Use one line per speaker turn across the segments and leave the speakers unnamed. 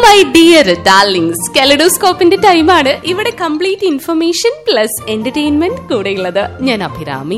my dear darlings കെലഡോസ്കോപ്പിന്റെ ടൈമാണ് ഇവിടെ complete information plus entertainment കൂടെയുള്ളത് ഞാൻ അഭിരാമി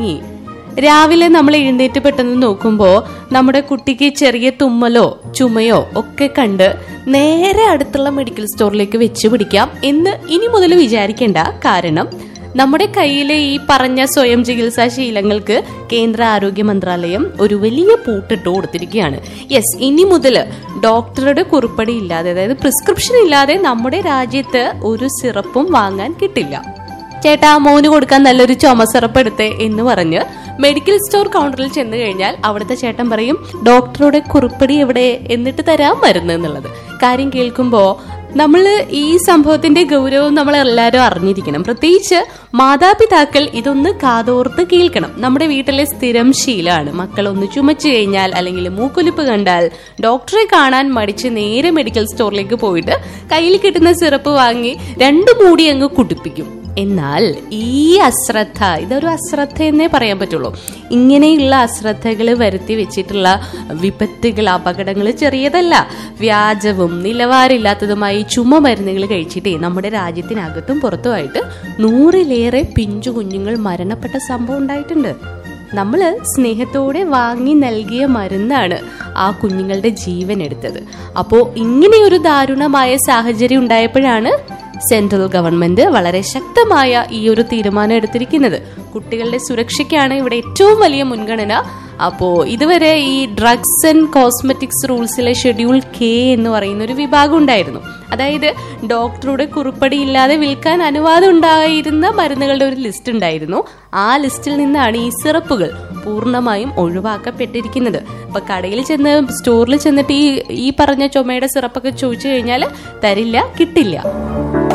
രാവിലെ നമ്മൾ എഴുന്നേറ്റ് പെട്ടെന്ന് നോക്കുമ്പോൾ നമ്മുടെ കുട്ടിക്ക് ചെറിയ തുമ്മലോ ചുമയോ ഒക്കെ കണ്ട് നേരെ അടുത്തുള്ള മെഡിക്കൽ സ്റ്റോറിലേക്ക് വെച്ച് പിടിക്കാം എന്ന് ഇനി മുതൽ വിചാരിക്കേണ്ട കാരണം നമ്മുടെ കയ്യിലെ ഈ പറഞ്ഞ സ്വയം ചികിത്സാ ശീലങ്ങൾക്ക് കേന്ദ്ര ആരോഗ്യ മന്ത്രാലയം ഒരു വലിയ പൂട്ടിട്ട് കൊടുത്തിരിക്കുകയാണ് യെസ് ഇനി മുതൽ ഡോക്ടറുടെ കുറിപ്പടി ഇല്ലാതെ അതായത് പ്രിസ്ക്രിപ്ഷൻ ഇല്ലാതെ നമ്മുടെ രാജ്യത്ത് ഒരു സിറപ്പും വാങ്ങാൻ കിട്ടില്ല ചേട്ടാ മോന് കൊടുക്കാൻ നല്ലൊരു ചുമ സിറപ്പ് എടുത്തേ എന്ന് പറഞ്ഞ് മെഡിക്കൽ സ്റ്റോർ കൗണ്ടറിൽ ചെന്ന് കഴിഞ്ഞാൽ അവിടുത്തെ ചേട്ടൻ പറയും ഡോക്ടറുടെ കുറിപ്പടി എവിടെ എന്നിട്ട് തരാൻ മരുന്ന് എന്നുള്ളത് കാര്യം കേൾക്കുമ്പോൾ നമ്മൾ ഈ സംഭവത്തിന്റെ ഗൗരവം നമ്മൾ എല്ലാവരും അറിഞ്ഞിരിക്കണം പ്രത്യേകിച്ച് മാതാപിതാക്കൾ ഇതൊന്ന് കാതോർത്ത് കേൾക്കണം നമ്മുടെ വീട്ടിലെ സ്ഥിരം ശീലമാണ് മക്കൾ ഒന്ന് ചുമച്ചു കഴിഞ്ഞാൽ അല്ലെങ്കിൽ മൂക്കൊലിപ്പ് കണ്ടാൽ ഡോക്ടറെ കാണാൻ മടിച്ച് നേരെ മെഡിക്കൽ സ്റ്റോറിലേക്ക് പോയിട്ട് കയ്യിൽ കിട്ടുന്ന സിറപ്പ് വാങ്ങി രണ്ടു മൂടി അങ്ങ് കുടിപ്പിക്കും എന്നാൽ ഈ അശ്രദ്ധ ഇതൊരു അശ്രദ്ധ എന്നേ പറയാൻ പറ്റുള്ളൂ ഇങ്ങനെയുള്ള അശ്രദ്ധകൾ വരുത്തി വെച്ചിട്ടുള്ള വിപത്തുകൾ അപകടങ്ങൾ ചെറിയതല്ല വ്യാജവും നിലവാരമില്ലാത്തതുമായി ചുമ മരുന്നുകൾ കഴിച്ചിട്ടേ നമ്മുടെ രാജ്യത്തിനകത്തും പുറത്തുമായിട്ട് നൂറിലേറെ പിഞ്ചു കുഞ്ഞുങ്ങൾ മരണപ്പെട്ട സംഭവം ഉണ്ടായിട്ടുണ്ട് നമ്മൾ സ്നേഹത്തോടെ വാങ്ങി നൽകിയ മരുന്നാണ് ആ കുഞ്ഞുങ്ങളുടെ ജീവൻ എടുത്തത് അപ്പോൾ ഇങ്ങനെയൊരു ദാരുണമായ സാഹചര്യം ഉണ്ടായപ്പോഴാണ് സെൻട്രൽ ഗവൺമെന്റ് വളരെ ശക്തമായ ഈ ഒരു തീരുമാനം എടുത്തിരിക്കുന്നത് കുട്ടികളുടെ സുരക്ഷയ്ക്കാണ് ഇവിടെ ഏറ്റവും വലിയ മുൻഗണന അപ്പോ ഇതുവരെ ഈ ഡ്രഗ്സ് ആൻഡ് കോസ്മെറ്റിക്സ് റൂൾസിലെ ഷെഡ്യൂൾ കെ എന്ന് പറയുന്ന ഒരു വിഭാഗം ഉണ്ടായിരുന്നു അതായത് ഡോക്ടറുടെ കുറിപ്പടി ഇല്ലാതെ വിൽക്കാൻ അനുവാദം ഉണ്ടായിരുന്ന മരുന്നുകളുടെ ഒരു ലിസ്റ്റ് ഉണ്ടായിരുന്നു ആ ലിസ്റ്റിൽ നിന്നാണ് ഈ സിറപ്പുകൾ പൂർണ്ണമായും ഒഴിവാക്കപ്പെട്ടിരിക്കുന്നത് അപ്പൊ കടയിൽ ചെന്ന് സ്റ്റോറിൽ ചെന്നിട്ട് ഈ ഈ പറഞ്ഞ ചുമയുടെ സിറപ്പൊക്കെ ചോദിച്ചു കഴിഞ്ഞാൽ തരില്ല കിട്ടില്ല